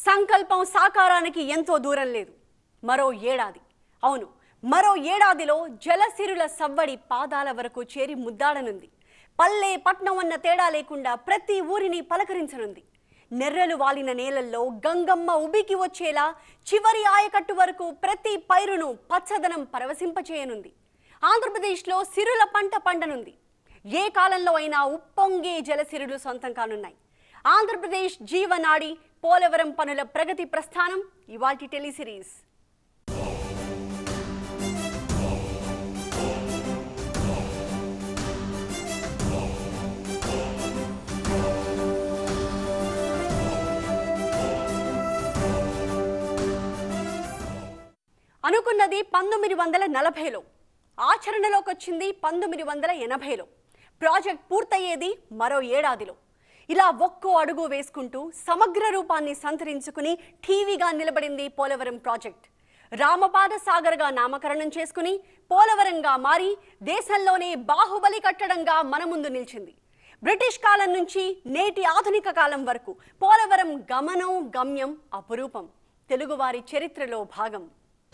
సంకల్పం సాకారానికి ఎంతో దూరం లేదు మరో ఏడాది అవును మరో ఏడాదిలో జలసిరుల సవ్వడి పాదాల వరకు చేరి ముద్దాడనుంది పల్లె పట్నం అన్న తేడా లేకుండా ప్రతి ఊరిని పలకరించనుంది నెర్రెలు వాలిన నేలల్లో గంగమ్మ ఉబికి వచ్చేలా చివరి ఆయకట్టు వరకు ప్రతి పైరును పచ్చదనం పరవశింపచేయనుంది ఆంధ్రప్రదేశ్లో సిరుల పంట పండనుంది ఏ కాలంలో అయినా ఉప్పొంగే జలసిరులు సొంతం కానున్నాయి ఆంధ్రప్రదేశ్ జీవనాడి పోలవరం పనుల ప్రగతి ప్రస్థానం ఇవాల్టి టెలిసిరీస్ అనుకున్నది పంతొమ్మిది వందల నలభైలో ఆచరణలోకి వచ్చింది పంతొమ్మిది వందల ఎనభైలో ప్రాజెక్ట్ పూర్తయ్యేది మరో ఏడాదిలో ఇలా ఒక్కో అడుగు వేసుకుంటూ సమగ్ర రూపాన్ని సంతరించుకుని టీవీగా నిలబడింది పోలవరం ప్రాజెక్ట్ రామపాద సాగర్గా నామకరణం చేసుకుని పోలవరంగా మారి దేశంలోనే బాహుబలి కట్టడంగా మన ముందు నిలిచింది బ్రిటిష్ కాలం నుంచి నేటి ఆధునిక కాలం వరకు పోలవరం గమనం గమ్యం అపురూపం తెలుగువారి చరిత్రలో భాగం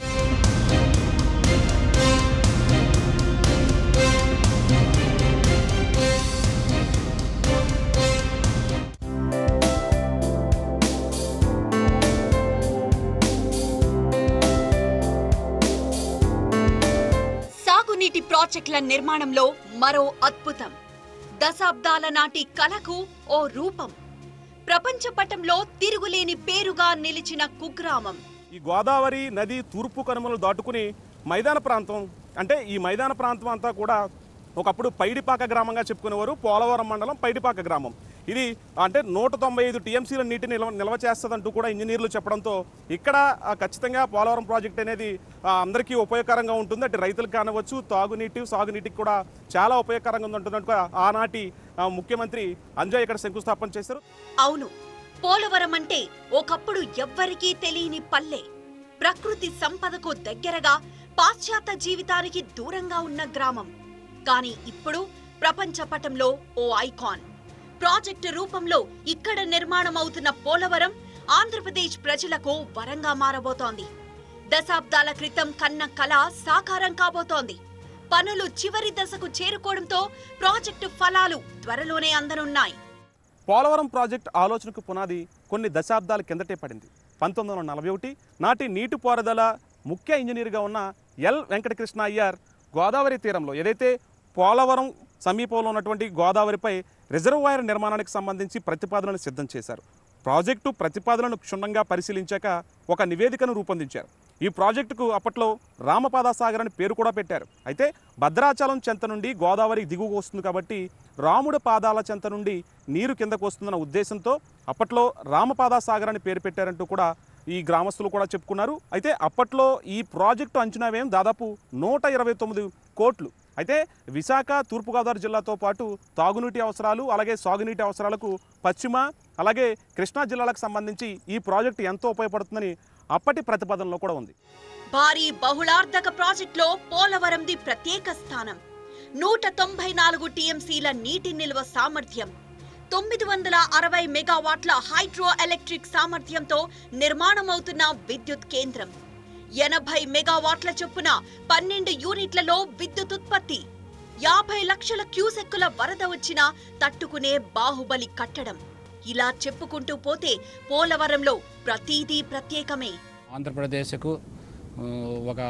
సాగునీటి ప్రాజెక్టుల నిర్మాణంలో మరో అద్భుతం దశాబ్దాల నాటి కళకు ఓ రూపం ప్రపంచ పటంలో తిరుగులేని పేరుగా నిలిచిన కుగ్రామం ఈ గోదావరి నది తూర్పు కనుమలు దాటుకుని మైదాన ప్రాంతం అంటే ఈ మైదాన ప్రాంతం అంతా కూడా ఒకప్పుడు పైడిపాక గ్రామంగా చెప్పుకునేవారు పోలవరం మండలం పైడిపాక గ్రామం ఇది అంటే నూట తొంభై ఐదు టీఎంసీల నీటిని నిల్వ నిల్వ చేస్తుందంటూ కూడా ఇంజనీర్లు చెప్పడంతో ఇక్కడ ఆ, ఖచ్చితంగా పోలవరం ప్రాజెక్ట్ అనేది ఆ, అందరికీ ఉపయోగకరంగా ఉంటుంది అంటే రైతులకు కానివచ్చు తాగునీటి సాగునీటికి కూడా చాలా ఉపయోగకరంగా ఉంటుందంటూ ఆనాటి ఆ, ముఖ్యమంత్రి అంజయ్ ఇక్కడ శంకుస్థాపన చేశారు అవును పోలవరం అంటే ఒకప్పుడు ఎవ్వరికీ తెలియని పల్లె ప్రకృతి సంపదకు దగ్గరగా పాశ్చాత్య జీవితానికి దూరంగా ఉన్న గ్రామం కానీ ఇప్పుడు ప్రపంచ పటంలో ఓ ఐకాన్ ప్రాజెక్టు రూపంలో ఇక్కడ నిర్మాణం అవుతున్న పోలవరం ఆంధ్రప్రదేశ్ ప్రజలకు వరంగా మారబోతోంది దశాబ్దాల క్రితం కన్న కళ సాకారం కాబోతోంది పనులు చివరి దశకు చేరుకోవడంతో ప్రాజెక్టు ఫలాలు త్వరలోనే అందనున్నాయి పోలవరం ప్రాజెక్ట్ ఆలోచనకు పునాది కొన్ని దశాబ్దాల కిందటే పడింది పంతొమ్మిది వందల నలభై ఒకటి నాటి నీటిపారుదల ముఖ్య ఇంజనీర్గా ఉన్న ఎల్ వెంకటకృష్ణ అయ్యార్ గోదావరి తీరంలో ఏదైతే పోలవరం సమీపంలో ఉన్నటువంటి గోదావరిపై రిజర్వాయర్ నిర్మాణానికి సంబంధించి ప్రతిపాదనలు సిద్ధం చేశారు ప్రాజెక్టు ప్రతిపాదనలను క్షుణ్ణంగా పరిశీలించాక ఒక నివేదికను రూపొందించారు ఈ ప్రాజెక్టుకు అప్పట్లో రామపాద సాగర్ అని పేరు కూడా పెట్టారు అయితే భద్రాచలం చెంత నుండి గోదావరి దిగువకు వస్తుంది కాబట్టి రాముడి పాదాల చెంత నుండి నీరు కిందకు వస్తుందన్న ఉద్దేశంతో అప్పట్లో రామపాద సాగర్ అని పేరు పెట్టారంటూ కూడా ఈ గ్రామస్తులు కూడా చెప్పుకున్నారు అయితే అప్పట్లో ఈ ప్రాజెక్టు అంచనా వ్యయం దాదాపు నూట ఇరవై తొమ్మిది కోట్లు అయితే విశాఖ తూర్పుగోదావరి జిల్లాతో పాటు తాగునీటి అవసరాలు అలాగే సాగునీటి అవసరాలకు పశ్చిమ అలాగే కృష్ణా జిల్లాలకు సంబంధించి ఈ ప్రాజెక్టు ఎంతో ఉపయోగపడుతుందని అప్పటి ప్రతిపాదనలో కూడా ఉంది భారీ బహుళార్థక ప్రాజెక్టులో పోలవరంది ప్రత్యేక స్థానం నూట తొంభై నాలుగు టీఎంసీల నీటి నిల్వ సామర్థ్యం తొమ్మిది వందల అరవై మెగావాట్ల హైడ్రో ఎలక్ట్రిక్ సామర్థ్యంతో నిర్మాణమవుతున్న విద్యుత్ కేంద్రం ఎనభై మెగావాట్ల చొప్పున పన్నెండు యూనిట్లలో విద్యుత్ ఉత్పత్తి యాభై లక్షల క్యూసెక్కుల వరద వచ్చినా తట్టుకునే బాహుబలి కట్టడం ఇలా చెప్పుకుంటూ పోతే పోలవరంలో ప్రతిదీ ప్రత్యేకమే ఆంధ్రప్రదేశ్కు ఆ, ఒక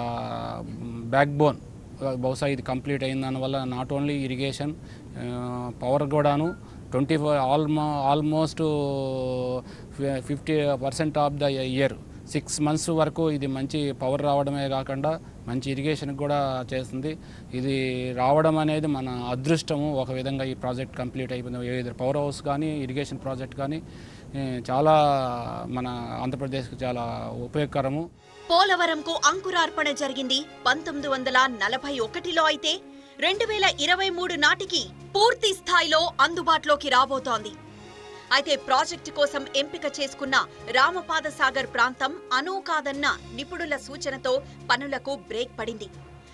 బ్యాక్ బోన్ బహుశా ఇది కంప్లీట్ అయిన దానివల్ల నాట్ ఓన్లీ ఇరిగేషన్ పవర్ కూడాను twenty four almo almost fifty percent of the year six months వరకు ఇది మంచి పవర్ రావడమే కాకుండా మంచి ఇరిగేషన్ కూడా చేస్తుంది ఇది రావడం అనేది మన అదృష్టము ఒక విధంగా ఈ ప్రాజెక్ట్ కంప్లీట్ అయిపోయింది ఏది పవర్ హౌస్ కానీ ఇరిగేషన్ ప్రాజెక్ట్ కానీ ఏ, చాలా మన ఆంధ్రప్రదేశ్కి చాలా ఉపయోగకరము పోలవరంకు అంకురార్పణ జరిగింది పంతొమ్మిది వందల నలభై ఒకటిలో అయితే రెండు వేల ఇరవై మూడు నాటికి పూర్తి స్థాయిలో అందుబాటులోకి రాబోతోంది అయితే ప్రాజెక్టు కోసం ఎంపిక చేసుకున్న రామపాద సాగర్ ప్రాంతం అనూ కాదన్న నిపుణుల సూచనతో పనులకు బ్రేక్ పడింది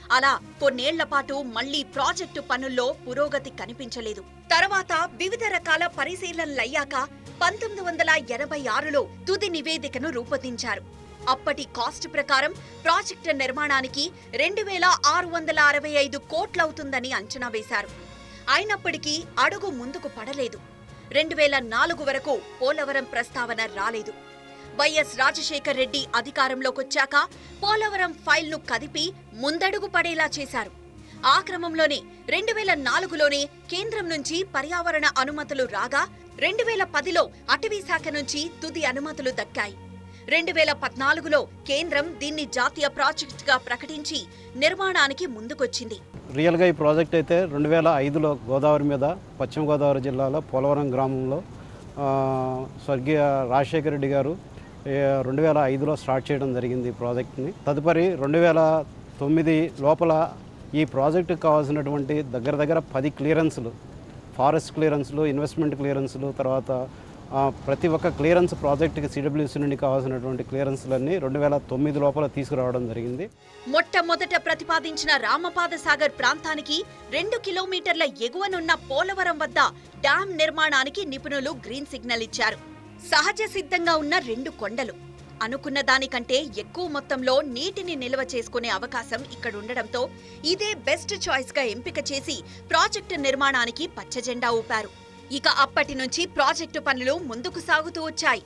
అలా కొన్నేళ్ల పాటు మళ్లీ ప్రాజెక్టు పనుల్లో పురోగతి కనిపించలేదు తర్వాత వివిధ రకాల పరిశీలనలయ్యాక పంతొమ్మిది వందల ఎనభై ఆరులో తుది నివేదికను రూపొందించారు అప్పటి కాస్ట్ ప్రకారం ప్రాజెక్టు నిర్మాణానికి రెండు వేల ఆరు వందల అరవై ఐదు కోట్లవుతుందని అంచనా వేశారు అయినప్పటికీ అడుగు ముందుకు పడలేదు రెండు వేల నాలుగు వరకు పోలవరం ప్రస్తావన రాలేదు వైఎస్ రాజశేఖర్ రెడ్డి అధికారంలోకొచ్చాక పోలవరం ఫైల్ను కదిపి ముందడుగు పడేలా చేశారు ఆ క్రమంలోనే రెండు వేల నాలుగులోనే కేంద్రం నుంచి పర్యావరణ అనుమతులు రాగా రెండు వేల పదిలో అటవీ శాఖ నుంచి తుది అనుమతులు దక్కాయి రెండు వేల పద్నాలుగులో కేంద్రం దీన్ని జాతీయ ప్రాజెక్టుగా ప్రకటించి నిర్మాణానికి ముందుకొచ్చింది రియల్గా ఈ ప్రాజెక్ట్ అయితే రెండు వేల ఐదులో గోదావరి మీద పశ్చిమ గోదావరి జిల్లాలో పోలవరం గ్రామంలో ఆ, స్వర్గీయ రాజశేఖర రెడ్డి గారు ఏ, రెండు వేల ఐదులో స్టార్ట్ చేయడం జరిగింది ఈ ప్రాజెక్ట్ని తదుపరి రెండు వేల తొమ్మిది లోపల ఈ ప్రాజెక్టుకు కావాల్సినటువంటి దగ్గర దగ్గర పది క్లియరెన్స్లు ఫారెస్ట్ క్లియరెన్స్లు ఇన్వెస్ట్మెంట్ క్లియరెన్స్లు తర్వాత ఆ, ప్రతి ఒక్క క్లియరెన్స్ ప్రాజెక్టుకి సిడబ్ల్యూసీ నుండి కావాల్సినటువంటి క్లియరెన్స్లన్నీ రెండు వేల తొమ్మిది లోపల తీసుకురావడం జరిగింది మొట్టమొదట ప్రతిపాదించిన రామపాద సాగర్ ప్రాంతానికి రెండు కిలోమీటర్ల ఎగువనున్న పోలవరం వద్ద డ్యాం నిర్మాణానికి నిపుణులు గ్రీన్ సిగ్నల్ ఇచ్చారు సహజ సిద్ధంగా ఉన్న రెండు కొండలు అనుకున్న దానికంటే ఎక్కువ మొత్తంలో నీటిని నిల్వ చేసుకునే అవకాశం ఇక్కడుండడంతో ఇదే బెస్ట్ చాయిస్ గా ఎంపిక చేసి ప్రాజెక్టు నిర్మాణానికి పచ్చజెండా ఊపారు ఇక అప్పటి నుంచి ప్రాజెక్టు పనులు ముందుకు సాగుతూ వచ్చాయి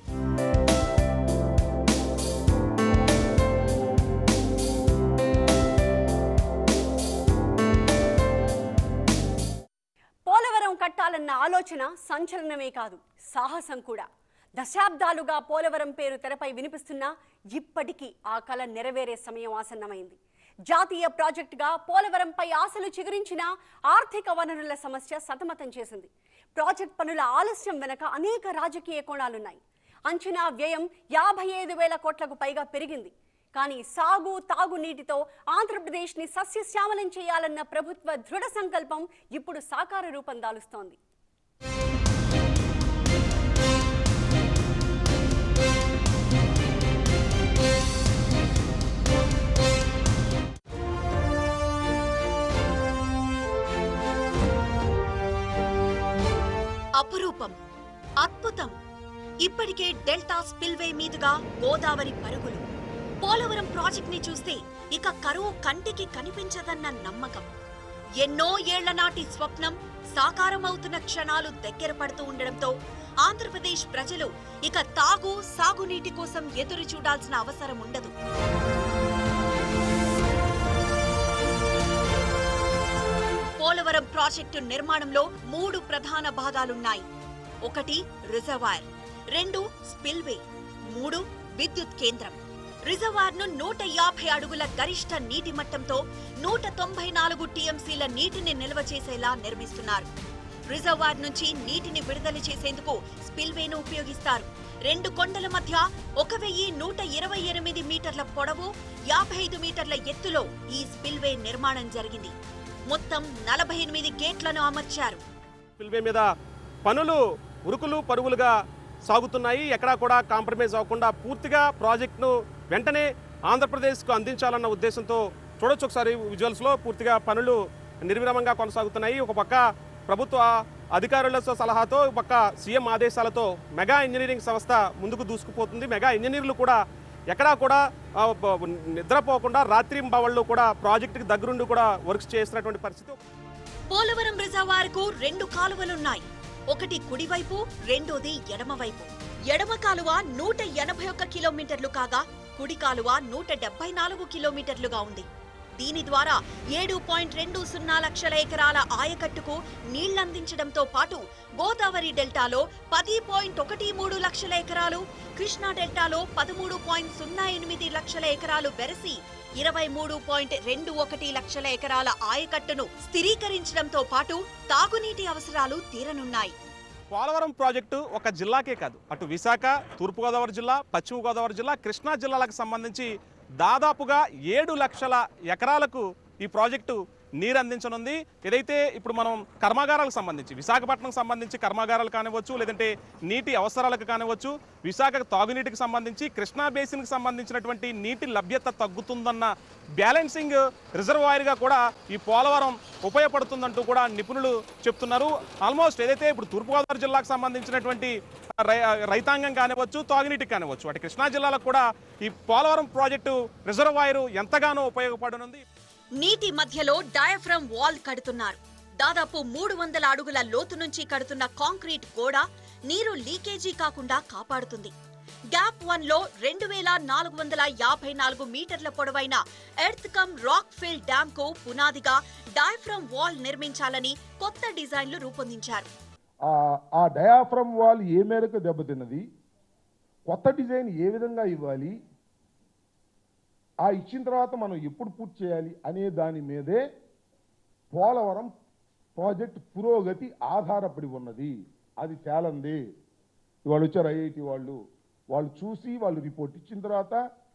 పోలవరం కట్టాలన్న ఆలోచన సంచలనమే కాదు సాహసం కూడా దశాబ్దాలుగా పోలవరం పేరు తెరపై వినిపిస్తున్నా ఇప్పటికీ ఆ కల నెరవేరే సమయం ఆసన్నమైంది జాతీయ ప్రాజెక్టుగా పోలవరంపై ఆశలు చిగురించిన ఆర్థిక వనరుల సమస్య సతమతం చేసింది ప్రాజెక్ట్ పనుల ఆలస్యం వెనక అనేక రాజకీయ కోణాలున్నాయి అంచనా వ్యయం యాభై ఐదు వేల కోట్లకు పైగా పెరిగింది కానీ సాగు తాగునీటితో ఆంధ్రప్రదేశ్ని సస్యశ్యామలం చేయాలన్న ప్రభుత్వ దృఢ సంకల్పం ఇప్పుడు సాకార రూపం దాలుస్తోంది అపురూపం అద్భుతం ఇప్పటికే డెల్టా స్పిల్వే మీదుగా గోదావరి పరుగులు పోలవరం ప్రాజెక్ట్ ని చూస్తే ఇక కరువు కంటికి కనిపించదన్న నమ్మకం ఎన్నో ఏళ్ల నాటి స్వప్నం సాకారమవుతున్న క్షణాలు దగ్గర పడుతూ ఉండడంతో ఆంధ్రప్రదేశ్ ప్రజలు ఇక తాగు సాగునీటి కోసం ఎదురు చూడాల్సిన అవసరం ఉండదు పోలవరం ప్రాజెక్టు నిర్మాణంలో మూడు ప్రధాన భాగాలున్నాయి ఒకటి రిజర్వాయర్ రెండు స్పిల్వే మూడు విద్యుత్ కేంద్రం రిజర్వాయర్ ను నూట యాభై అడుగుల గరిష్ట నీటి మట్టంతో నూట తొంభై నాలుగు టీఎంసీల నీటిని నిల్వ చేసేలా నిర్మిస్తున్నారు రిజర్వాయర్ నుంచి నీటిని విడుదల చేసేందుకు స్పిల్వేను ఉపయోగిస్తారు రెండు కొండల మధ్య ఒక వెయ్యి నూట ఇరవై ఎనిమిది మీటర్ల పొడవు యాభై ఐదు మీటర్ల ఎత్తులో ఈ స్పిల్వే నిర్మాణం జరిగింది మొత్తం నలభై ఎనిమిది గేట్లను అమర్చారు స్పిల్వే మీద పనులు ఉరుకులు పరుగులుగా సాగుతున్నాయి ఎక్కడా కూడా కాంప్రమైజ్ అవ్వకుండా పూర్తిగా ప్రాజెక్టును వెంటనే ఆంధ్రప్రదేశ్కు అందించాలన్న ఉద్దేశంతో చూడొచ్చు ఒకసారి విజువల్స్లో పూర్తిగా పనులు నిర్విరామంగా కొనసాగుతున్నాయి ఒక పక్క ప్రభుత్వ అధికారుల సలహాతో ఒక పక్క సీఎం ఆదేశాలతో మెగా ఇంజనీరింగ్ సంస్థ ముందుకు దూసుకుపోతుంది మెగా ఇంజనీర్లు కూడా ఎక్కడా కూడా ఆ, బ- నిద్రపోకుండా రాత్రి బవళ్ళు కూడా ప్రాజెక్టుకి దగ్గరుండి కూడా వర్క్స్ చేస్తున్నటువంటి పరిస్థితి పోలవరం రిజర్వాయర్ కు రెండు కాలువలున్నాయి ఒకటి కుడివైపు రెండోది ఎడమవైపు ఎడమ కాలువ నూట ఎనభై ఒక్క కిలోమీటర్లు కాగా కుడి కాలువ నూట డెబ్బై నాలుగు కిలోమీటర్లుగా ఉంది దీని ద్వారా ఏడు పాయింట్ రెండు సున్నా లక్షల ఎకరాల ఆయకట్టుకు నీళ్లందించడంతో పాటు గోదావరి డెల్టాలో పది పాయింట్ ఒకటి మూడు లక్షల ఎకరాలు కృష్ణా డెల్టాలో పదమూడు పాయింట్ సున్నా ఎనిమిది లక్షల ఎకరాలు బెరసి ఇరవై మూడు పాయింట్ రెండు ఒకటి లక్షల ఎకరాల ఆయకట్టును స్థిరీకరించడంతో పాటు తాగునీటి అవసరాలు తీరనున్నాయి పోలవరం ప్రాజెక్టు ఒక జిల్లాకే కాదు అటు విశాఖ తూర్పుగోదావరి జిల్లా పశ్చిమ గోదావరి జిల్లా కృష్ణా జిల్లాలకు సంబంధించి దాదాపుగా ఏడు లక్షల ఎకరాలకు ఈ ప్రాజెక్టు నీరు అందించనుంది ఏదైతే ఇప్పుడు మనం కర్మాగారాలకు సంబంధించి విశాఖపట్నం సంబంధించి కర్మాగారాలు కానివ్వచ్చు లేదంటే నీటి అవసరాలకు కానివ్వచ్చు విశాఖ తాగునీటికి సంబంధించి కృష్ణా బేసిన్కి సంబంధించినటువంటి నీటి లభ్యత తగ్గుతుందన్న బ్యాలెన్సింగ్ రిజర్వాయర్గా కూడా ఈ పోలవరం ఉపయోగపడుతుందంటూ కూడా నిపుణులు చెప్తున్నారు ఆల్మోస్ట్ ఏదైతే ఇప్పుడు తూర్పుగోదావరి జిల్లాకు సంబంధించినటువంటి రై- రైతాంగం కానివ్వచ్చు తాగునీటికి కానివ్వచ్చు అటు కృష్ణా జిల్లాలకు కూడా ఈ పోలవరం ప్రాజెక్టు రిజర్వాయర్ ఎంతగానో ఉపయోగపడనుంది నీటి మధ్యలో డయాఫ్రమ్ వాల్ కడుతున్నారు దాదాపు మూడు వందల అడుగుల లోతు నుంచి కడుతున్న కాంక్రీట్ గోడ నీరు లీకేజీ కాకుండా కాపాడుతుంది గ్యాప్ వన్ లో రెండు వేల నాలుగు వందల యాభై నాలుగు మీటర్ల పొడవైన earth cum rock fill dam కు పునాదిగా డయాఫ్రమ్ వాల్ నిర్మించాలని కొత్త డిజైన్లు రూపొందించారు ఆ- ఆ డయాఫ్రమ్ వాల్ ఏ మేరకు దెబ్బతిన్నది కొత్త డిజైన్ ఏ విధంగా ఇవ్వాలి ఆ ఇచ్చిన తర్వాత మనం ఎప్పుడు పూర్తి చేయాలి అనే దాని మీదే పోలవరం ప్రాజెక్ట్ పురోగతి ఆధారపడి ఉన్నది అది తేలంది ఇవాళ వచ్చారు ఐఐటి వాళ్ళు వాళ్ళు చూసి వాళ్ళు రిపోర్ట్ ఇచ్చిన తర్వాత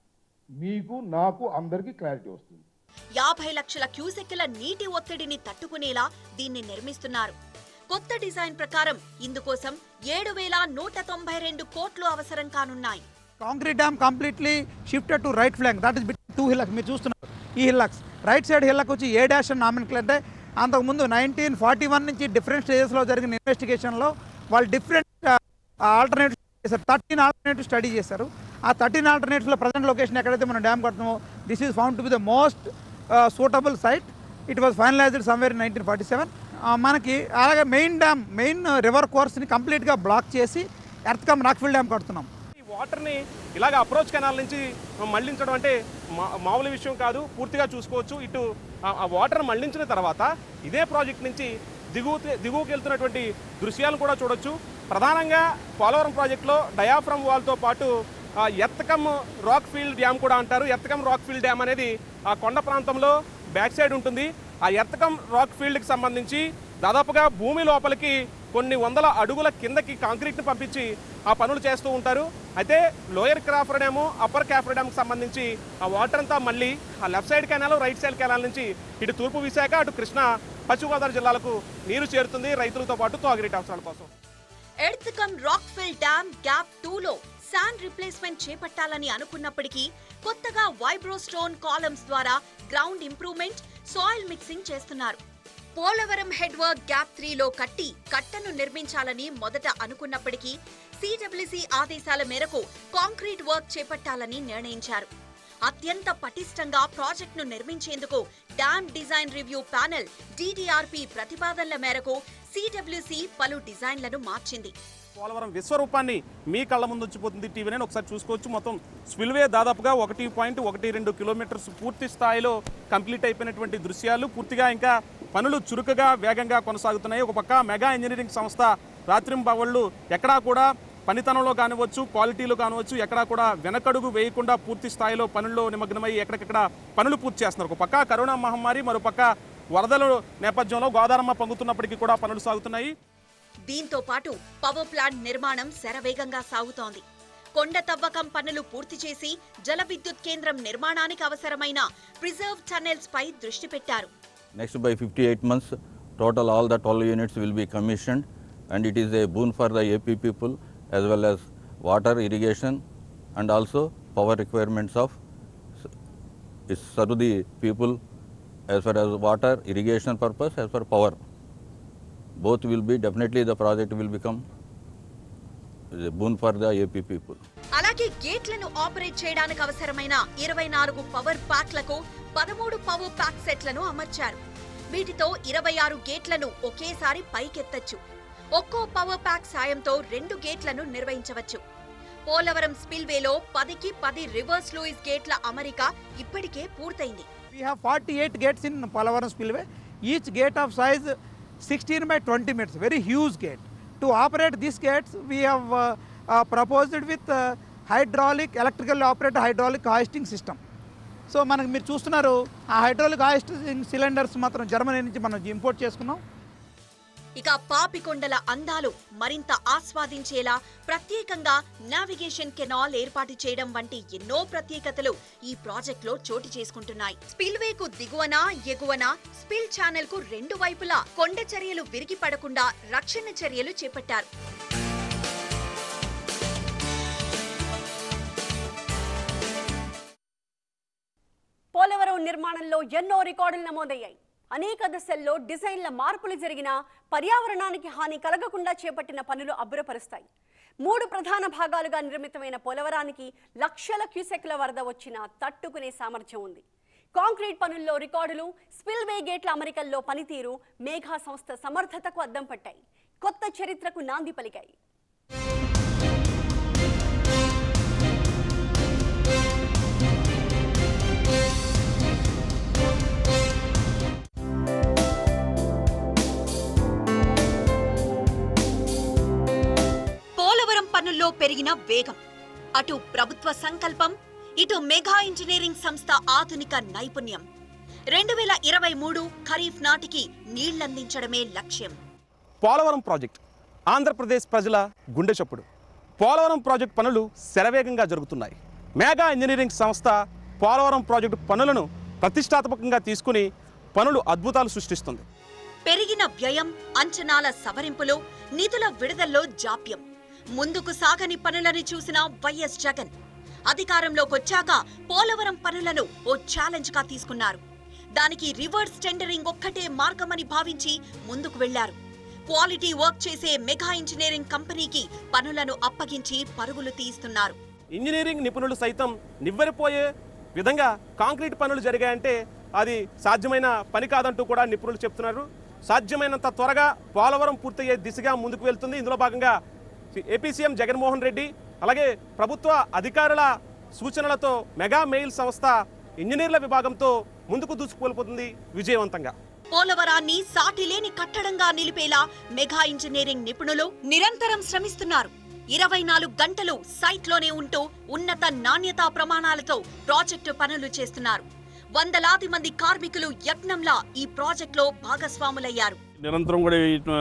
మీకు నాకు అందరికీ క్లారిటీ వస్తుంది యాభై లక్షల క్యూసెక్కుల నీటి ఒత్తిడిని తట్టుకునేలా దీన్ని నిర్మిస్తున్నారు కొత్త డిజైన్ ప్రకారం ఇందుకోసం ఏడు వేల నూట తొంభై రెండు కోట్లు అవసరం కానున్నాయి concrete dam completely shifted to right flank that is bit two hillocks మీరు చూస్తున్నారు ఈ హిల్లక్స్ రైట్ సైడ్ హిల్లక్ వచ్చి ఏ డాష్ అని నామినక్లు అంటే అంతకుముందు నైన్టీన్ ఫార్టీ వన్ నుంచి డిఫరెంట్ స్టేజెస్లో జరిగిన ఇన్వెస్టిగేషన్లో వాళ్ళు డిఫరెంట్ ఆల్టర్నేటివ్ చేశారు థర్టీన్ ఆల్టర్నేటివ్ స్టడీ చేశారు ఆ థర్టీన్ ఆల్టర్నేటివ్స్లో ప్రజెంట్ లొకేషన్ ఎక్కడైతే మనం డ్యామ్ కడుతున్నామో this is found to be the most suitable site it was finalized somewhere in nineteen forty seven మనకి అలాగే మెయిన్ డ్యామ్ మెయిన్ రివర్ కోర్స్ని కంప్లీట్గా బ్లాక్ చేసి ఎర్త్ కమ్ రాక్ఫిల్ డ్యామ్ కడుతున్నాం ఈ వాటర్ని ఇలాగ అప్రోచ్ కెనాల్ నుంచి మళ్లించడం అంటే మా- మామూలు విషయం కాదు పూర్తిగా చూసుకోవచ్చు ఇటు ఆ- ఆ వాటర్ మళ్లించిన తర్వాత ఇదే ప్రాజెక్ట్ నుంచి దిగువ దిగువకి వెళ్తున్నటువంటి దృశ్యాలను కూడా చూడొచ్చు ప్రధానంగా పోలవరం ప్రాజెక్టులో డయాఫ్రమ్ వాల్తో పాటు ఆ, ఎత్తకమ్ రాక్ ఫీల్డ్ డ్యామ్ కూడా అంటారు ఎత్తకమ్ రాక్ ఫీల్డ్ డ్యామ్ అనేది ఆ కొండ ప్రాంతంలో బ్యాక్ సైడ్ ఉంటుంది ఆ ఎత్తకం రాక్ ఫీల్డ్కి సంబంధించి దాదాపుగా భూమి లోపలికి కొన్ని వందల అడుగుల కిందకి కాంక్రీట్ని పంపించి ఆ పనులు చేస్తూ ఉంటారు అయితే lower coffer dam upper coffer డ్యామ్కి సంబంధించి ఆ వాటర్ అంతా మళ్ళీ ఆ left side canal right side canal నుంచి ఇటు తూర్పు విశాఖ అటు కృష్ణా పశ్చిమ గోదావరి జిల్లాలకు నీరు చేరుతుంది రైతులతో పాటు తాగునీటి అవసరాల కోసం earth cum rock fill dam gap టూలో శాండ్ రిప్లేస్మెంట్ చేపట్టాలని అనుకున్నప్పటికీ కొత్తగా వైబ్రోస్టోన్ కాలమ్స్ ద్వారా గ్రౌండ్ ఇంప్రూవ్మెంట్ సాయిల్ మిక్సింగ్ చేస్తున్నారు పోలవరం హెడ్ వర్క్ గ్యాప్ త్రీలో కట్టి కట్టను నిర్మించాలని మొదట అనుకున్నప్పటికీ సిడబ్ల్యూసీ ఆదేశాల మేరకు కాంక్రీట్ వర్క్ చేపట్టాలని నిర్ణయించారు అత్యంత పటిష్టంగా ప్రాజెక్టును నిర్మించేందుకు dam design review panel DDRP ప్రతిపాదనల మేరకు సిడబ్ల్యూసీ పలు డిజైన్లను మార్చింది పోలవరం విశ్వరూపాన్ని మీ కళ్ళ ముందు వచ్చిపోతుంది టీవీ ఒకసారి చూసుకోవచ్చు మొత్తం స్పిల్వే దాదాపుగా ఒకటి పాయింట్ ఒకటి రెండు కిలోమీటర్స్ పూర్తి స్థాయిలో కంప్లీట్ అయిపోయినటువంటి దృశ్యాలు పూర్తిగా ఇంకా పనులు చురుకుగా వేగంగా కొనసాగుతున్నాయి ఒక పక్క మెగా ఇంజనీరింగ్ సంస్థ రాత్రింబవళ్ళు ఎక్కడా కూడా పనితనంలో కానివచ్చు క్వాలిటీలో కానివచ్చు ఎక్కడా కూడా వెనకడుగు వేయకుండా పూర్తి స్థాయిలో పనుల్లో నిమగ్నమై ఎక్కడికెక్కడ పనులు పూర్తి చేస్తున్నారు ఒక పక్క కరోనా మహమ్మారి మరో పక్క వరదల నేపథ్యంలో గోదారమ్మ పొంగుతున్నప్పటికీ కూడా పనులు సాగుతున్నాయి దీంతో పాటు పవర్ ప్లాంట్ నిర్మాణం శరవేగంగా సాగుతోంది కొండ తవ్వకం పనులు పూర్తి చేసి జల విద్యుత్ కేంద్రం నిర్మాణానికి అవసరమైన ప్రిజర్వ్ టన్నెల్స్ పై దృష్టి పెట్టారు Next, by 58 months, total all the 12 units will be commissioned, and it is a boon for the AP people as well as water irrigation and also power requirements of s- is serve the people as far as water irrigation purpose as for power. Both will be definitely the project will become is a boon for the AP people. అలాగే గేట్లను operate చేయడానికి అవసరమైన ఇరవై నాలుగు power ప్యాక్లకు పదమూడు power pack సెట్లను అమర్చారు వీటితో ఇరవై ఆరు గేట్లను ఒకేసారి పైకెత్తచ్చు ఒక్కో పవర్ ప్యాక్ సాయంతో రెండు గేట్లను నిర్వహించవచ్చు పోలవరం స్పిల్వేలో పదికి పది రివర్స్ లూయిస్ గేట్ల అమరిక ఇప్పటికే పూర్తయింది We have 48 gates in Palavaram Spillway. Each gate of size 16 by 20 meters, very huge gate. To operate these gates, we have uh, uh, proposed it with uh, hydraulic, electrical operated hydraulic hoisting system. So మనకి మీరు చూస్తున్నారు ఆ hydraulic hoisting cylinders మాత్రం Germany నుంచి మనం import చేసుకున్నాం ఇక పాపికొండల అందాలు మరింత ఆస్వాదించేలా ప్రత్యేకంగా నావిగేషన్ కెనాల్ ఏర్పాటు చేయడం వంటి ఎన్నో ప్రత్యేకతలు ఈ ప్రాజెక్టులో చోటు చేసుకుంటున్నాయి స్పిల్వేకు దిగువన ఎగువన స్పిల్ ఛానల్ కు రెండు వైపులా కొండ చర్యలు విరిగి పడకుండా రక్షణ చర్యలు చేపట్టారు పోలవరం నిర్మాణంలో ఎన్నో రికార్డులు నమోదయ్యాయి అనేక దశల్లో డిజైన్ల మార్పులు జరిగినా పర్యావరణానికి హాని కలగకుండా చేపట్టిన పనులు అబ్బురపరుస్తాయి మూడు ప్రధాన భాగాలుగా నిర్మితమైన పోలవరానికి లక్షల క్యూసెక్ల వరద వచ్చినా తట్టుకునే సామర్థ్యం ఉంది కాంక్రీట్ పనుల్లో రికార్డులు స్పిల్వే గేట్ల అమరికల్లో పనితీరు మేఘా సంస్థ సమర్థతకు అద్దం పట్టాయి కొత్త చరిత్రకు నాంది పలికాయి పోలవరం పనుల్లో పెరిగిన వేగం అటు ప్రభుత్వ సంకల్పం ఇటు మెగా ఇంజనీరింగ్ సంస్థ ఆధునిక నైపుణ్యం రెండు వేల ఇరవై మూడు ఖరీఫ్ నాటికి నీళ్లందించడమే లక్ష్యం పోలవరం ప్రాజెక్ట్ ఆంధ్రప్రదేశ్ ప్రజల గుండె చప్పుడు పోలవరం ప్రాజెక్ట్ పనులు శరవేగంగా జరుగుతున్నాయి మేఘా ఇంజనీరింగ్ సంస్థ పోలవరం ప్రాజెక్టు పనులను ప్రతిష్టాత్మకంగా తీసుకుని పనులు అద్భుతాలు సృష్టిస్తుంది పెరిగిన వ్యయం అంచనాల సవరింపులు నిధుల విడుదలలో జాప్యం ముందుకు సాగని పనులని చూసిన వైఎస్ జగన్ అధికారంలోకొచ్చాక పోలవరం పనులను ఓ ఛాలెంజ్ గా తీసుకున్నారు దానికి రివర్స్ టెండరింగ్ ఒక్కటే మార్గమని భావించి ముందుకు వెళ్లారు క్వాలిటీ వర్క్ చేసే మెగా ఇంజనీరింగ్ కంపెనీకి పనులను అప్పగించి పరుగులు తీస్తున్నారు ఇంజనీరింగ్ నిపుణులు సైతం నివ్వెరపోయే విధంగా కాంక్రీట్ పనులు జరిగాయంటే అది సాధ్యమైన పని కాదంటూ కూడా నిపుణులు చెప్తున్నారు సాధ్యమైనంత త్వరగా పోలవరం పూర్తయ్యే దిశగా ముందుకు వెళ్తుంది ఇందులో భాగంగా ఏపీ సీఎం జగన్మోహన్ రెడ్డి అలాగే ప్రభుత్వ అధికారుల సూచనలతో మెగా మెయిల్ సంస్థ ఇంజనీర్ల విభాగంతో ముందుకు దూసుకువెళ్ళిపోతుంది విజయవంతంగా పోలవరాన్ని సాటిలేని కట్టడంగా నిలిపేలా మెగా ఇంజనీరింగ్ నిపుణులు నిరంతరం శ్రమిస్తున్నారు ఇరవై నాలుగు గంటలు సైట్లోనే ఉంటూ ఉన్నత నాణ్యతా ప్రమాణాలతో ప్రాజెక్టు పనులు చేస్తున్నారు వందలాది మంది కార్మికులు యజ్ఞంలా ఈ ప్రాజెక్టులో భాగస్వాములయ్యారు నిరంతరం కూడా ఈ, ఆ,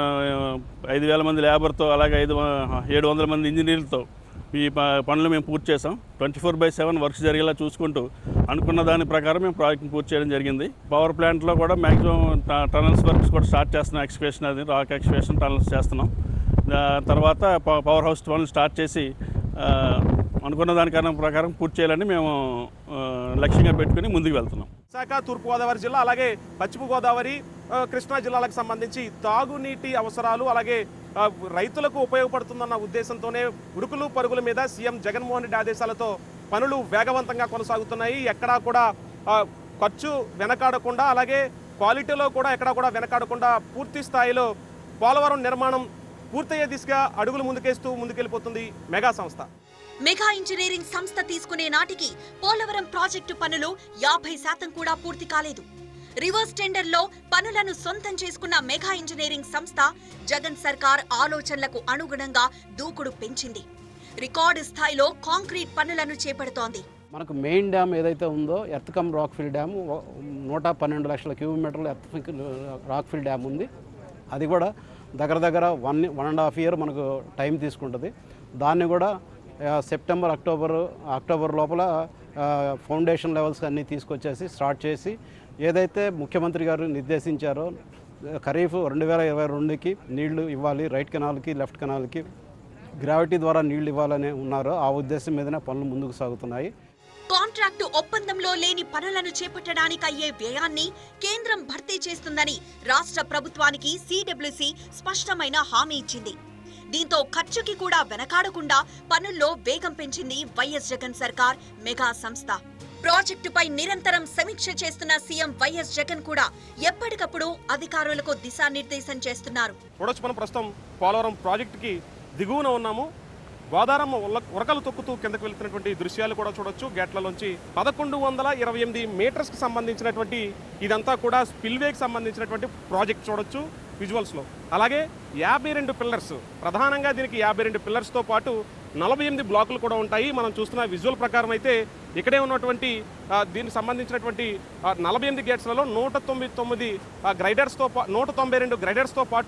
ఐదు వేల మంది లేబర్తో అలాగే ఐదు వ- ఏడు వందల మంది ఇంజనీర్లతో ఈ ప- పనులు మేము పూర్తి చేసాం twenty four by seven works జరిగేలా చూసుకుంటూ అనుకున్న దాని ప్రకారం మేము ప్రాజెక్ట్ని పూర్తి చేయడం జరిగింది పవర్ ప్లాంట్లో కూడా మ్యాక్సిమం టనల్స్ వర్క్స్ కూడా స్టార్ట్ చేస్తున్నాం ఎక్స్కవేషన్ అది రాక్ ఎక్స్కవేషన్ టనల్స్ చేస్తున్నాం దా- తర్వాత ప- పవర్ హౌస్ పనులు స్టార్ట్ చేసి ఆ, అనుకున్న దానికన్నా ప్రకారం పూర్తి చేయాలని మేము ఆ, లక్ష్యంగా పెట్టుకుని ముందుకు వెళ్తున్నాం విశాఖ తూర్పుగోదావరి జిల్లా అలాగే పశ్చిమ గోదావరి ఆ, కృష్ణా జిల్లాలకు సంబంధించి తాగునీటి అవసరాలు అలాగే ఆ, రైతులకు ఉపయోగపడుతుందన్న ఉద్దేశంతోనే ఉరుకులు పరుగుల మీద సీఎం జగన్మోహన్ రెడ్డి ఆదేశాలతో పనులు వేగవంతంగా కొనసాగుతున్నాయి ఎక్కడా కూడా ఆ, ఖర్చు వెనకాడకుండా అలాగే క్వాలిటీలో కూడా ఎక్కడా కూడా వెనకాడకుండా పూర్తి స్థాయిలో పోలవరం నిర్మాణం పూర్తయ్యే దిశగా అడుగులు ముందుకేస్తూ ముందుకెళ్ళిపోతుంది మెగా సంస్థ మెగా ఇంజనీరింగ్ సంస్థ తీసుకునే నాటికి పోలవరం ప్రాజెక్టు పనులు యాభై శాతం కూడా పూర్తి కాలేదు రివర్స్ టెండర్లో పనులను సొంతం చేసుకున్న మెగా ఇంజనీరింగ్ సంస్థ జగన్ సర్కార్ ఆలోచనలకు అనుగుణంగా దూకుడు పెంచింది రికార్డు స్థాయిలో కాంక్రీట్ పనులను చేపడుతోంది మనకు మెయిన్ డ్యామ్ ఏదైతే ఉందో ఎర్త్కమ్ రాక్ఫిల్ డ్యామ్ ఓ- నూట పన్నెండు లక్షల క్యూబీమీటర్ల ఎర్త్ రాక్ఫిల్ డ్యామ్ ఉంది అది కూడా దగ్గర దగ్గర one one and half year మనకు టైం తీసుకుంటుంది దాన్ని కూడా ఆ, సెప్టెంబర్ అక్టోబర్ అక్టోబర్ లోపల ఆ, ఫౌండేషన్ లెవెల్స్ అన్నీ తీసుకొచ్చేసి స్టార్ట్ చేసి ఏదైతే ముఖ్యమంత్రి గారు నిర్దేశించారో ఖరీఫ్ రెండు వేల ఇరవై రెండుకి నీళ్లు ఇవ్వాలి రైట్ కెనాల్కి లెఫ్ట్ కెనాల్కి గ్రావిటీ ద్వారా నీళ్లు ఇవ్వాలని ఉన్నారో ఆ ఉద్దేశం మీదనే పనులు ముందుకు సాగుతున్నాయి కాంట్రాక్టు ఒప్పందంలో లేని పనులను చేపట్టడానికి అయ్యే వ్యయాన్ని కేంద్రం భర్తీ చేస్తుందని రాష్ట్ర ప్రభుత్వానికి సిడబ్ల్యూసి స్పష్టమైన హామీ ఇచ్చింది దీంతో ఖర్చుకి కూడా వెనకాడకుండా పనుల్లో వేగం పెంచింది వైఎస్ జగన్ సర్కార్ మెగా సంస్థ ప్రాజెక్టుపై నిరంతరం సమీక్ష చేస్తున్న సీఎం వైఎస్ జగన్ కూడా ఎప్పటికప్పుడు అధికారులకు దిశానిర్దేశం చేస్తున్నారు చూడొచ్చు మనం ప్రస్తుతం పోలవరం ప్రాజెక్టుకి దిగువన ఉన్నాము గోదారమ్మ ఉల్ల- ఉరకలు తొక్కుతూ కిందకు వెళ్తున్నటువంటి దృశ్యాలు కూడా చూడొచ్చు గేట్లలోంచి పదకొండు వందల ఇరవై ఎనిమిది మీటర్స్కి సంబంధించినటువంటి ఇదంతా కూడా స్పిల్వేకి సంబంధించినటువంటి ప్రాజెక్ట్ చూడొచ్చు విజువల్స్లో అలాగే యాభై రెండు పిల్లర్స్ ప్రధానంగా దీనికి యాభై రెండు పిల్లర్స్తో పాటు నలభై ఎనిమిది బ్లాకులు కూడా ఉంటాయి మనం చూస్తున్న విజువల్ ప్రకారం అయితే ఇక్కడే ఉన్నటువంటి ఆ, దీనికి సంబంధించినటువంటి ఆ, నలభై ఎనిమిది గేట్స్లలో నూట తొమ్మిది తొమ్మిది ఆ, గ్రైడర్స్తో పా నూట తొంభై రెండు గ్రైడర్స్తో పాటు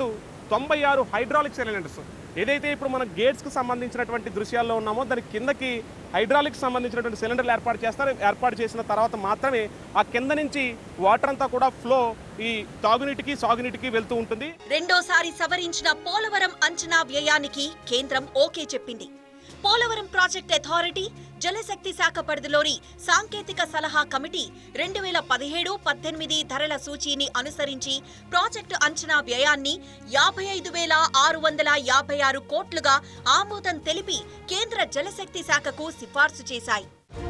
తొంభై ఆరు హైడ్రాలిక్ సిలిండర్స్ ఏదైతే ఇప్పుడు మనం గేట్స్కి సంబంధించినటువంటి దృశ్యాల్లో ఉన్నామో దాని కిందకి హైడ్రాలిక్ సంబంధించినటువంటి సిలిండర్లు ఏర్పాటు చేస్తారు ఏర్పాటు చేసిన తర్వాత మాత్రమే ఆ కింద నుంచి వాటర్ అంతా కూడా ఫ్లో ఈ తాగునీటికి సాగునీటికి వెళ్తూ ఉంటుంది రెండోసారి సవరించిన పోలవరం అంచనా వ్యయానికి కేంద్రం ఓకే చెప్పింది పోలవరం ప్రాజెక్ట్ అథారిటీ జలశక్తి శాఖ పరిధిలోని సాంకేతిక సలహా కమిటీ రెండు వేల పదిహేడు పద్దెనిమిది ధరల సూచీని అనుసరించి ప్రాజెక్టు అంచనా వ్యయాన్ని యాభై ఐదు వేల ఆరు వందల యాభై ఆరు కోట్లుగా ఆమోదం తెలిపి కేంద్ర జలశక్తి శాఖకు సిఫార్సు చేశాయి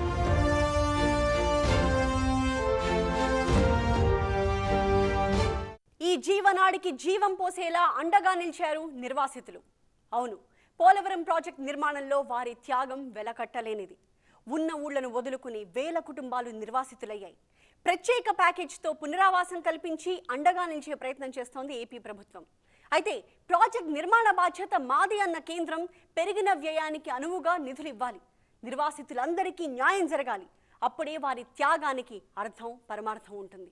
ఈ జీవనాడికి జీవం పోసేలా అండగా నిలిచారు నిర్వాసితులు అవును పోలవరం ప్రాజెక్ట్ నిర్మాణంలో వారి త్యాగం వెలకట్టలేనిది ఉన్న ఊళ్లను వదులుకుని వేల కుటుంబాలు నిర్వాసితులయ్యాయి ప్రత్యేక ప్యాకేజ్తో పునరావాసం కల్పించి అండగా నిలిచే ప్రయత్నం చేస్తోంది ఏపీ ప్రభుత్వం అయితే ప్రాజెక్ట్ నిర్మాణ బాధ్యత మాది అన్న కేంద్రం పెరిగిన వ్యయానికి అనువుగా నిధులు ఇవ్వాలి నిర్వాసితులందరికీ న్యాయం జరగాలి అప్పుడే వారి త్యాగానికి అర్థం పరమార్థం ఉంటుంది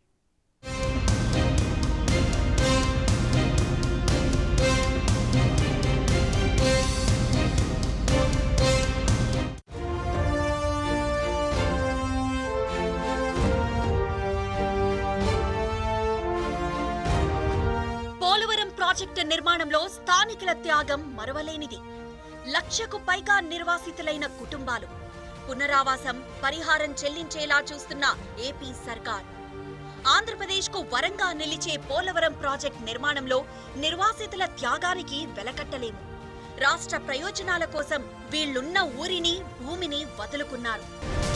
పోలవరం ప్రాజెక్టు నిర్మాణంలో స్థానికుల త్యాగం మరవలేనిది లక్షకు పైగా నిర్వాసితులైన కుటుంబాలు పునరావాసం పరిహారం చెల్లించేలా చూస్తున్న ఏపీ సర్కార్ ఆంధ్రప్రదేశ్కు వరంగా నిలిచే పోలవరం ప్రాజెక్ట్ నిర్మాణంలో నిర్వాసితుల త్యాగానికి వెలకట్టలేము రాష్ట్ర ప్రయోజనాల కోసం వీళ్లున్న ఊరిని భూమిని వదులుకున్నారు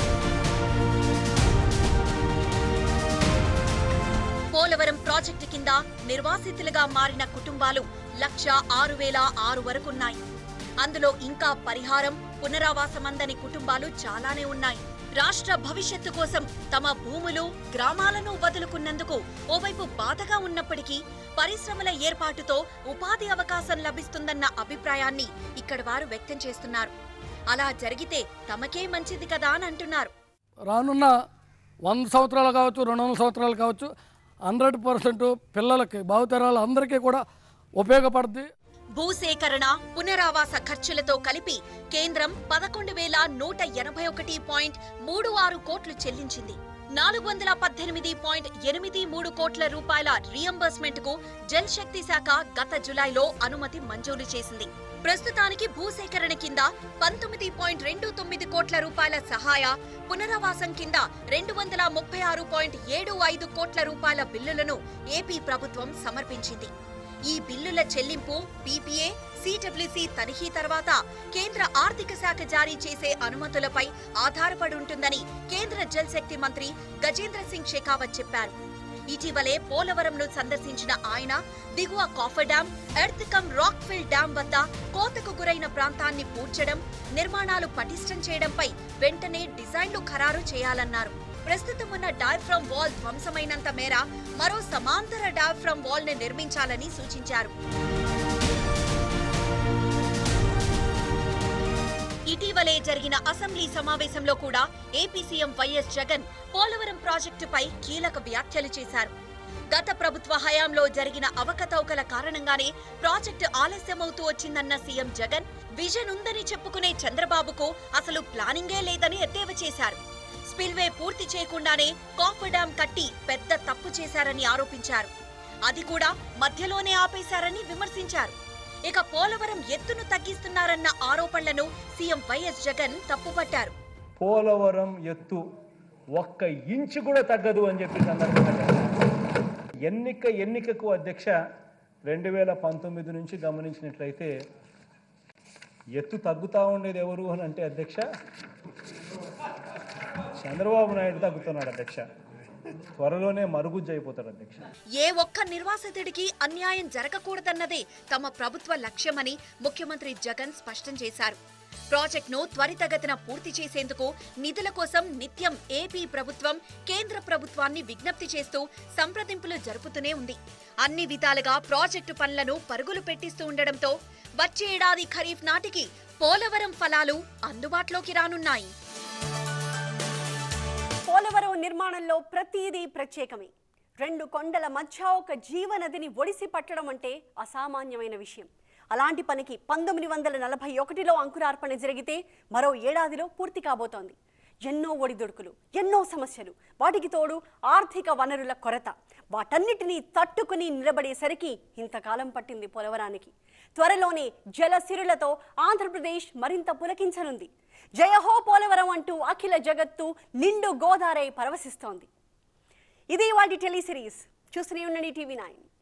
పోలవరం ప్రాజెక్టు కింద నిర్వాసితులుగా మారిన కుటుంబాలు లక్ష ఆరు వేల ఆరు వరకున్నాయి అందులో ఇంకా పరిహారం పునరావాసం అందని కుటుంబాలు చాలానే ఉన్నాయి రాష్ట్ర భవిష్యత్తు కోసం తమ భూములు గ్రామాలను వదులుకున్నందుకు ఓవైపు బాధగా ఉన్నప్పటికీ పరిశ్రమల ఏర్పాటుతో ఉపాధి అవకాశం లభిస్తుందన్న అభిప్రాయాన్ని ఇక్కడ వారు వ్యక్తం చేస్తున్నారు అలా జరిగితే తమకే మంచిది కదా అని అంటున్నారు రానున్న వంద సంవత్సరాలు కావచ్చు రెండు వందల సంవత్సరాలు కావచ్చు హండ్రెడ్ పర్సెంట్ పిల్లలకి భావితరాలు అందరికీ కూడా ఉపయోగపడుతుంది భూసేకరణ పునరావాస ఖర్చులతో కలిపి కేంద్రం పదకొండు వేల నూట ఎనభై ఒకటి పాయింట్ మూడు ఆరు కోట్లు చెల్లించింది నాలుగు వందల పద్దెనిమిది పాయింట్ ఎనిమిది మూడు కోట్ల రూపాయల రియంబర్స్మెంట్ కు జల్ శక్తి శాఖ గత జులైలో అనుమతి మంజూరు చేసింది ప్రస్తుతానికి భూసేకరణ కింద పంతొమ్మిది పాయింట్ రెండు తొమ్మిది కోట్ల రూపాయల సహాయ పునరావాసం కింద రెండు వందల ముప్పై ఆరు పాయింట్ ఏడు ఐదు కోట్ల రూపాయల బిల్లులను ఏపీ ప్రభుత్వం సమర్పించింది ఈ బిల్లుల చెల్లింపు పీపీఏ సిడబ్ల్యూసీ తనిఖీ తర్వాత కేంద్ర ఆర్థిక శాఖ జారీ చేసే అనుమతులపై ఆధారపడి ఉంటుందని కేంద్ర జల్ శక్తి మంత్రి గజేంద్ర సింగ్ షెకావత్ చెప్పారు ఇటీవలే పోలవరంను సందర్శించిన ఆయన దిగువ coffer dam earth cum rock fill dam వద్ద కోతకు గురైన ప్రాంతాన్ని పూడ్చడం నిర్మాణాలు పటిష్టం చేయడంపై వెంటనే డిజైన్లు ఖరారు చేయాలన్నారు ప్రస్తుతం ఉన్న డయాఫ్రమ్ వాల్ ధ్వంసమైనంత మేర మరో సమాంతర డయాఫ్రమ్ వాల్ ని నిర్మించాలని సూచించారు ఇటీవలే జరిగిన అసెంబ్లీ సమావేశంలో కూడా AP CM YS Jagan Polavaram ప్రాజెక్టుపై కీలక వ్యాఖ్యలు చేశారు గత ప్రభుత్వ హయాంలో జరిగిన అవకతవకల కారణంగానే ప్రాజెక్టు ఆలస్యమవుతూ వచ్చిందన్న సీఎం జగన్ విజన్ ఉందని చెప్పుకునే చంద్రబాబుకు అసలు ప్లానింగే లేదని ఎద్దేవా చేశారు స్పిల్వే పూర్తి చేయకుండానే కాఫర్ డ్యాం కట్టి పెద్ద తప్పు చేశారని ఆరోపించారు అది కూడా మధ్యలోనే ఆపేశారని విమర్శించారు ఇక పోలవరం ఎత్తును తగ్గిస్తున్నారన్న ఆరోపణలను సీఎం వైఎస్ జగన్ తప్పుపట్టారు పోలవరం ఎత్తు ఒక్క ఇంచు కూడా తగ్గదు అని చెప్పి సందర్భంగా చెప్పారు. ఎన్నిక ఎన్నికకు అధ్యక్ష రెండు వేల పంతొమ్మిది నుంచి గమనించినట్లయితే ఎత్తు తగ్గుతా ఉండేది ఎవరు అని అంటే అధ్యక్ష చంద్రబాబు నాయుడు తగ్గుతున్నాడు అధ్యక్ష త్వరలోనే మరుగుజ్జు అయిపోతాడు అధ్యక్ష ఏ ఒక్క నిర్వాసితుడికి అన్యాయం జరగకూడదన్నదే తమ ప్రభుత్వ లక్ష్యమని ముఖ్యమంత్రి జగన్ స్పష్టం చేశారు ప్రాజెక్టును త్వరితగతిన పూర్తి చేసేందుకు నిధుల కోసం నిత్యం ఏపీ ప్రభుత్వం కేంద్ర ప్రభుత్వాన్ని విజ్ఞప్తి చేస్తూ సంప్రదింపులు జరుపుతూనే ఉంది అన్ని విధాలుగా ప్రాజెక్టు పనులను పరుగులు పెట్టిస్తూ ఉండడంతో వచ్చే ఏడాది ఖరీఫ్ నాటికి పోలవరం ఫలాలు అందుబాటులోకి రానున్నాయి పోలవరం నిర్మాణంలో ప్రతిదీ ప్రత్యేకమే రెండు కొండల మధ్య ఒక జీవనదిని ఒడిసి పట్టడం అంటే అసామాన్యమైన విషయం అలాంటి పనికి పంతొమ్మిది వందల నలభై ఒకటిలో అంకురార్పణ జరిగితే మరో ఏడాదిలో పూర్తి కాబోతోంది ఎన్నో ఒడిదుడుకులు ఎన్నో సమస్యలు వాటికి తోడు ఆర్థిక వనరుల కొరత వాటన్నిటినీ తట్టుకుని నిలబడేసరికి ఇంతకాలం పట్టింది పోలవరానికి త్వరలోనే జలసిరులతో ఆంధ్రప్రదేశ్ మరింత పులకించనుంది జయహో పోలవరం అంటూ అఖిల జగత్తు నిండు గోదారై పరవశిస్తోంది ఇది వాటి టెలి సిరీస్ చూస్తూనే ఉండండి టీవీ నైన్